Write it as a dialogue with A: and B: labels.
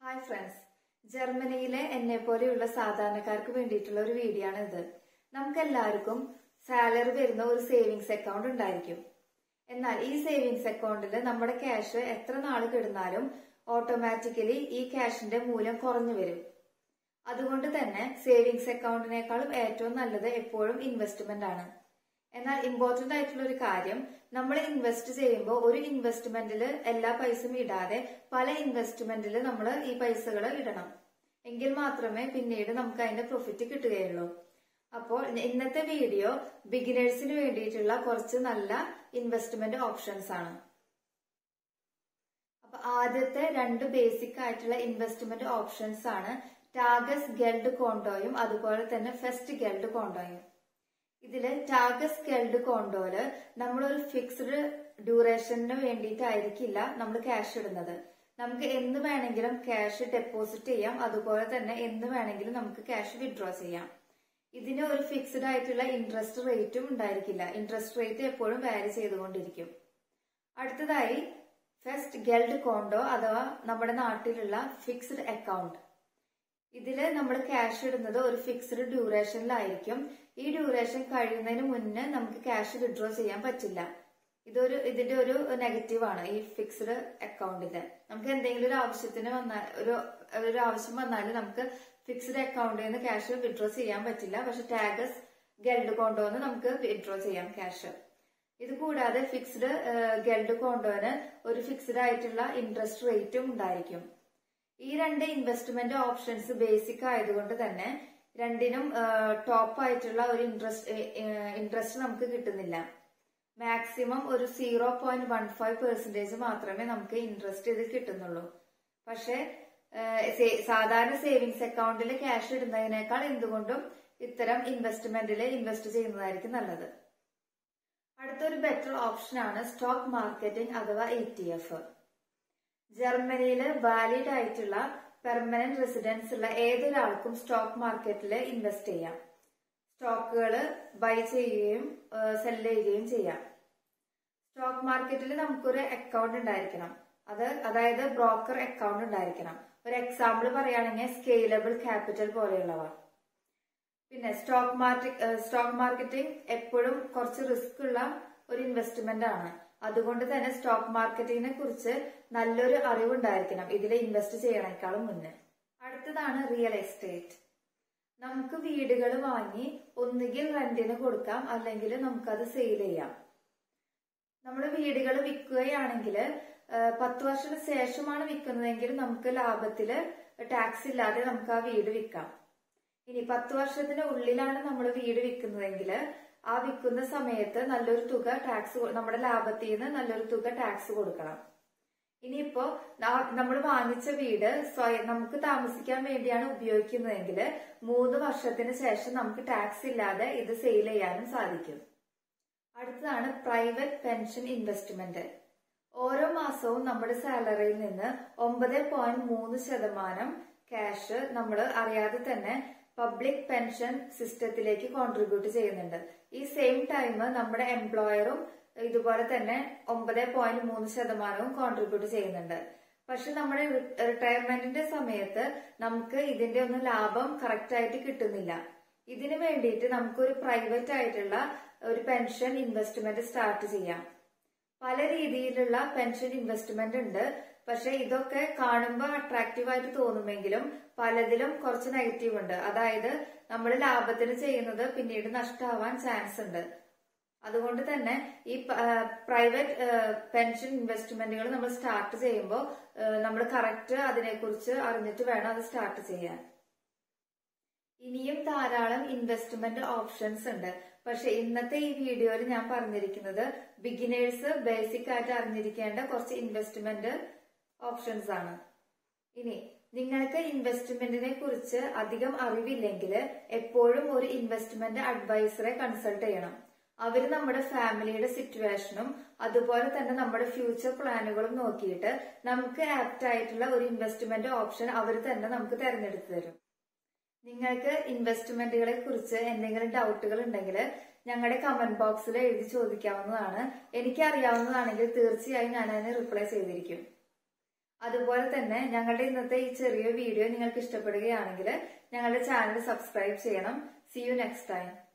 A: hi friends ജർമ്മനിയിലെ എന്നെ പോലെയുള്ള സാധാരണക്കാർക്ക് വേണ്ടിയിട്ടുള്ള ഒരു വീഡിയോ ആണ് ഇത് നമുക്ക് എല്ലാവർക്കും സാലറി വരുന്ന ഒരു സേവിങ്സ് അക്കൗണ്ട് ഉണ്ടായിരിക്കും എന്നാൽ ഈ സേവിങ്സ് അക്കൗണ്ടിൽ നമ്മുടെ ക്യാഷ് എത്ര നാൾ കിടന്നാലും ഓട്ടോമാറ്റിക്കലി ഈ ക്യാഷിന്റെ മൂല്യം കുറഞ്ഞു വരും അതുകൊണ്ട് തന്നെ സേവിങ്സ് അക്കൗണ്ടിനേക്കാളും ഏറ്റവും നല്ലത് എപ്പോഴും ഇൻവെസ്റ്റ്മെന്റ് ആണ് എന്നാൽ ഇമ്പോർട്ടന്റ് ആയിട്ടുള്ള ഒരു കാര്യം നമ്മൾ ഇൻവെസ്റ്റ് ചെയ്യുമ്പോൾ ഒരു ഇൻവെസ്റ്റ്മെന്റിൽ എല്ലാ പൈസയും ഇടാതെ പല ഇൻവെസ്റ്റ്മെന്റിൽ നമ്മൾ ഈ പൈസകൾ ഇടണം എങ്കിൽ മാത്രമേ പിന്നീട് നമുക്ക് അതിന്റെ പ്രോഫിറ്റ് കിട്ടുകയുള്ളൂ അപ്പോൾ ഇന്നത്തെ വീഡിയോ ബിഗിനേഴ്സിന് വേണ്ടിയിട്ടുള്ള കുറച്ച് നല്ല ഇൻവെസ്റ്റ്മെന്റ് ഓപ്ഷൻസ് ആണ് അപ്പൊ ആദ്യത്തെ രണ്ട് ബേസിക് ആയിട്ടുള്ള ഇൻവെസ്റ്റ്മെന്റ് ഓപ്ഷൻസ് ആണ് ടാഗസ് ഗെൽഡ് കോണ്ടോയും അതുപോലെ തന്നെ ഫെസ്റ്റ് ഗെൽഡ് കോണ്ടോയും ഇതില് ടാഗസ് ഗെൽഡ് കോണ്ടോയില് നമ്മളൊരു ഫിക്സ്ഡ് ഡ്യൂറേഷന് വേണ്ടിയിട്ടായിരിക്കില്ല നമ്മൾ ക്യാഷ് ഇടുന്നത് നമുക്ക് എന്ന് വേണമെങ്കിലും ക്യാഷ് ഡെപ്പോസിറ്റ് ചെയ്യാം അതുപോലെ തന്നെ എന്ന് വേണമെങ്കിലും നമുക്ക് ക്യാഷ് വിഡ്രോ ചെയ്യാം ഇതിന് ഒരു ഫിക്സ്ഡ് ആയിട്ടുള്ള ഇൻട്രസ്റ്റ് റേറ്റും ഉണ്ടായിരിക്കില്ല ഇൻട്രസ്റ്റ് റേറ്റ് എപ്പോഴും വാരി ചെയ്തുകൊണ്ടിരിക്കും അടുത്തതായി ഫസ്റ്റ് ഗെൽഡ് കോണ്ടോ അഥവാ നമ്മുടെ നാട്ടിലുള്ള ഫിക്സ്ഡ് അക്കൗണ്ട് ഇതില് നമ്മൾ ക്യാഷ് ഇടുന്നത് ഒരു ഫിക്സ്ഡ് ഡ്യൂറേഷനിലായിരിക്കും ഈ ഡ്യൂറേഷൻ കഴിയുന്നതിന് മുന്നേ നമുക്ക് ക്യാഷ് വിഡ്രോ ചെയ്യാൻ പറ്റില്ല ഇതൊരു ഇതിന്റെ ഒരു നെഗറ്റീവ് ആണ് ഈ ഫിക്സ്ഡ് അക്കൗണ്ടിന്റെ നമുക്ക് എന്തെങ്കിലും ഒരു ആവശ്യത്തിന് വന്നാൽ ഒരു ഒരു ആവശ്യം വന്നാൽ നമുക്ക് ഫിക്സ്ഡ് അക്കൗണ്ടിൽ നിന്ന് ക്യാഷ് വിഡ്രോ ചെയ്യാൻ പറ്റില്ല പക്ഷെ ടാഗസ് ഗെൽഡ് കൊണ്ടുവന്ന് നമുക്ക് വിഡ്രോ ചെയ്യാം ക്യാഷ് ഇത് കൂടാതെ ഫിക്സ്ഡ് ഗെൽഡ് കൊണ്ടുവന്ന് ഒരു ഫിക്സ്ഡ് ആയിട്ടുള്ള ഇൻട്രസ്റ്റ് റേറ്റും ഉണ്ടായിരിക്കും ഈ രണ്ട് ഇൻവെസ്റ്റ്മെന്റ് ഓപ്ഷൻസ് ബേസിക് ആയതുകൊണ്ട് തന്നെ രണ്ടിനും ടോപ്പ് ആയിട്ടുള്ള ഒരു ഇൻട്രസ്റ്റ് ഇൻട്രസ്റ്റ് നമുക്ക് കിട്ടുന്നില്ല മാക്സിമം ഒരു zero point one five percentage മാത്രമേ നമുക്ക് ഇൻട്രസ്റ്റ് ഇതിൽ കിട്ടുന്നുള്ളൂ പക്ഷെ സാധാരണ സേവിങ്സ് അക്കൗണ്ടിൽ ക്യാഷ് ഇടുന്നതിനേക്കാൾ എന്തുകൊണ്ടും ഇത്തരം ഇൻവെസ്റ്റ്മെന്റിൽ ഇൻവെസ്റ്റ് ചെയ്യുന്നതായിരിക്കും നല്ലത് അടുത്തൊരു ബെറ്റർ ഓപ്ഷൻ ആണ് സ്റ്റോക്ക് മാർക്കറ്റിംഗ് അഥവാ ഇ ടി എഫ് ജർമ്മനിയിൽ വാലിഡ് ആയിട്ടുള്ള പെർമനന്റ് റെസിഡൻസ് ഉള്ള ഏതൊരാൾക്കും സ്റ്റോക്ക് മാർക്കറ്റിൽ ഇൻവെസ്റ്റ് ചെയ്യാം സ്റ്റോക്കുകൾ ബൈ ചെയ്യുകയും സെല് ചെയ്യുകയും ചെയ്യാം സ്റ്റോക്ക് മാർക്കറ്റിൽ നമുക്കൊരു അക്കൗണ്ട് ഉണ്ടായിരിക്കണം അത് അതായത് ബ്രോക്കർ അക്കൗണ്ട് ഉണ്ടായിരിക്കണം ഒരു എക്സാമ്പിൾ പറയുകയാണെങ്കിൽ സ്കെയിലബിൾ ക്യാപിറ്റൽ പോലെയുള്ളവ പിന്നെ സ്റ്റോക്ക് മാർക്കറ്റ് സ്റ്റോക്ക് മാർക്കറ്റിംഗ് എപ്പോഴും കുറച്ച് റിസ്ക് ഉള്ള ഒരു ഇൻവെസ്റ്റ്മെന്റ് ആണ് അതുകൊണ്ട് തന്നെ സ്റ്റോക്ക് മാർക്കറ്റിങ്ങിനെ കുറിച്ച് നല്ലൊരു അറിവുണ്ടായിരിക്കണം ഇതിൽ ഇൻവെസ്റ്റ് ചെയ്യണേക്കാളും മുന്നേ അടുത്തതാണ് റിയൽ എസ്റ്റേറ്റ് നമുക്ക് വീടുകൾ വാങ്ങി ഒന്നുകിൽ റെന്റിന് കൊടുക്കാം അല്ലെങ്കിൽ നമുക്കത് സെയിൽ ചെയ്യാം നമ്മൾ വീടുകൾ വിൽക്കുകയാണെങ്കിൽ പത്ത് വർഷത്തിന് ശേഷമാണ് വിൽക്കുന്നതെങ്കിൽ നമുക്ക് ലാഭത്തില് ടാക്സ് ഇല്ലാതെ നമുക്ക് ആ വീട് വിൽക്കാം ഇനി പത്ത് വർഷത്തിന് ഉള്ളിലാണ് നമ്മൾ വീട് വിൽക്കുന്നതെങ്കിൽ ആ വിൽക്കുന്ന സമയത്ത് നല്ലൊരു തുക ടാക്സ് നമ്മുടെ ലാഭത്തിൽ നിന്ന് നല്ലൊരു തുക ടാക്സ് കൊടുക്കണം ഇനിയിപ്പോ നമ്മൾ വാങ്ങിച്ച വീട് സ്വയം നമുക്ക് താമസിക്കാൻ വേണ്ടിയാണ് ഉപയോഗിക്കുന്നതെങ്കിൽ മൂന്ന് വർഷത്തിന് ശേഷം നമുക്ക് ടാക്സ് ഇല്ലാതെ ഇത് സെയിൽ ചെയ്യാനും സാധിക്കും അടുത്തതാണ് പ്രൈവറ്റ് പെൻഷൻ ഇൻവെസ്റ്റ്മെന്റ് ഓരോ മാസവും നമ്മുടെ സാലറിയിൽ നിന്ന് ഒമ്പത് പോയിന്റ് മൂന്ന് ശതമാനം ക്യാഷ് നമ്മൾ അറിയാതെ തന്നെ പബ്ലിക് പെൻഷൻ സിസ്റ്റത്തിലേക്ക് കോൺട്രിബ്യൂട്ട് ചെയ്യുന്നുണ്ട് ഈ സെയിം ടൈം നമ്മുടെ എംപ്ലോയറും ഇതുപോലെ തന്നെ ഒമ്പത് പോയിന്റ് മൂന്ന് ശതമാനവും കോൺട്രിബ്യൂട്ട് ചെയ്യുന്നുണ്ട് പക്ഷെ നമ്മുടെ റിട്ടയർമെന്റിന്റെ സമയത്ത് നമുക്ക് ഇതിന്റെ ഒന്നും ലാഭം കറക്റ്റ് ആയിട്ട് കിട്ടുന്നില്ല ഇതിനു വേണ്ടിയിട്ട് നമുക്കൊരു പ്രൈവറ്റ് ആയിട്ടുള്ള ഒരു പെൻഷൻ ഇൻവെസ്റ്റ്മെന്റ് സ്റ്റാർട്ട് ചെയ്യാം പല രീതിയിലുള്ള പെൻഷൻ ഇൻവെസ്റ്റ്മെന്റ് ഉണ്ട് പക്ഷെ ഇതൊക്കെ കാണുമ്പോൾ അട്രാക്റ്റീവ് ആയിട്ട് തോന്നുമെങ്കിലും പലതിലും കുറച്ച് നെഗറ്റീവ് ഉണ്ട് അതായത് നമ്മൾ ലാഭത്തിന് ചെയ്യുന്നത് പിന്നീട് നഷ്ടമാവാൻ ചാൻസ് ഉണ്ട് അതുകൊണ്ട് തന്നെ ഈ പ്രൈവറ്റ് പെൻഷൻ ഇൻവെസ്റ്റ്മെന്റുകൾ നമ്മൾ സ്റ്റാർട്ട് ചെയ്യുമ്പോൾ നമ്മൾ കറക്റ്റ് അതിനെക്കുറിച്ച് അറിഞ്ഞിട്ട് വേണം അത് സ്റ്റാർട്ട് ചെയ്യാൻ ഇനിയും ധാരാളം ഇൻവെസ്റ്റ്മെന്റ് ഓപ്ഷൻസ് ഉണ്ട് പക്ഷെ ഇന്നത്തെ ഈ വീഡിയോയിൽ ഞാൻ പറഞ്ഞിരിക്കുന്നത് ബിഗിനേഴ്സ് ബേസിക് ആയിട്ട് അറിഞ്ഞിരിക്കേണ്ട കുറച്ച് ഇൻവെസ്റ്റ്മെന്റ് ഓപ്ഷൻസ് ആണ് ഇനി നിങ്ങൾക്ക് ഇൻവെസ്റ്റ്മെന്റിനെ കുറിച്ച് അധികം അറിവില്ലെങ്കിൽ എപ്പോഴും ഒരു ഇൻവെസ്റ്റ്മെന്റ് അഡ്വൈസറെ കൺസൾട്ട് ചെയ്യണം അവർ നമ്മുടെ ഫാമിലിയുടെ സിറ്റുവേഷനും അതുപോലെ തന്നെ നമ്മുടെ ഫ്യൂച്ചർ പ്ലാനുകളും നോക്കിയിട്ട് നമുക്ക് ആപ്റ്റ് ആയിട്ടുള്ള ഒരു ഇൻവെസ്റ്റ്മെന്റ് ഓപ്ഷൻ അവർ തന്നെ നമുക്ക് തെരഞ്ഞെടുത്ത് തരും നിങ്ങൾക്ക് ഇൻവെസ്റ്റ്മെന്റുകളെ കുറിച്ച് എന്തെങ്കിലും ഡൗട്ടുകൾ ഉണ്ടെങ്കിൽ ഞങ്ങളുടെ കമന്റ് ബോക്സിൽ എഴുതി ചോദിക്കാവുന്നതാണ് എനിക്ക് അറിയാവുന്നതാണെങ്കിൽ തീർച്ചയായും ഞാൻ അതിന് റിപ്ലൈ ചെയ്തിരിക്കും അതുപോലെ തന്നെ ഞങ്ങളുടെ ഇന്നത്തെ ഈ ചെറിയ വീഡിയോ നിങ്ങൾക്ക് ഇഷ്ടപ്പെടുകയാണെങ്കിൽ ഞങ്ങളുടെ ചാനൽ സബ്സ്ക്രൈബ് ചെയ്യണം സി യു നെക്സ്റ്റ് ടൈം